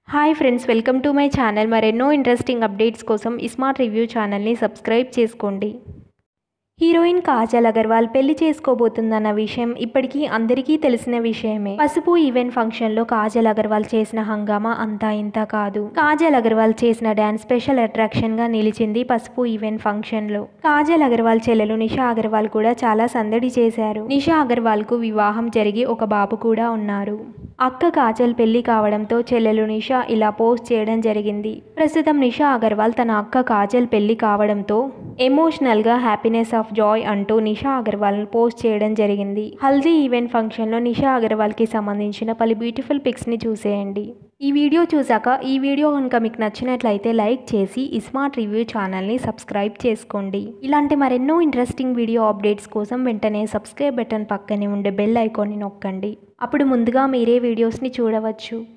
hi friends welcome to my channel మరెన్నో interesting updates కోసం smart review ఛానల్ని subscribe చేసుకోండి హీరోయిన్ కాజల్ అగర్వాల్ పెళ్లి చేసుకోబోతుందన్న విషయం ఇప్పటికీ అందరికీ తెలిసిన విషయమే పసుపు ఈవెంట్ ఫంక్షన్ లో కాజల్ అగర్వాల్ చేసిన హంగామా అంతా ఇంత కాదు కాజల్ అగర్వాల్ చేసిన డాన్స్ స్పెషల్ అట్రాక్షన్ గా నిలిచింది పసుపు ఈవెంట్ ఫంక్షన్ లో కాజల్ అగర్వాల్ చెల్లెలు నిషా అగర్వాల్ కూడా చాలా సందడి చేశారు నిషా అగర్వాల్ కు వివాహం జరిగి ఒక బాబు కూడా ఉన్నారు అక్క కాజల్ పెళ్లి కావడంతో చెల్లెలు నిషా ఇలా పోస్ట్ చేయడం జరిగింది ప్రస్తుతం నిషా అగర్వాల్ తన అక్క కాజల్ పెళ్లి కావడంతో ఎమోషనల్ గా హ్యాపీనెస్ ఆఫ్ జాయ్ అంటూ నిషా అగర్వాల్ పోస్ట్ చేయడం జరిగింది హల్దీ ఈవెంట్ ఫంక్షన్ లో నిషా అగర్వాల్ కి సంబంధించిన పలు బ్యూటిఫుల్ పిక్స్ ని చూసేయండి ఈ వీడియో చూసాక ఈ వీడియో కనుక మీకు నచ్చినట్లయితే లైక్ చేసి స్మార్ట్ రివ్యూ ఛానల్ని సబ్స్క్రైబ్ చేసుకోండి ఇలాంటి మరెన్నో ఇంట్రెస్టింగ్ వీడియో అప్డేట్స్ కోసం వెంటనే సబ్స్క్రైబ్ బటన్ పక్కనే ఉండే బెల్ ఐకాన్ని నొక్కండి అప్పుడు ముందుగా మీరే వీడియోస్ని చూడవచ్చు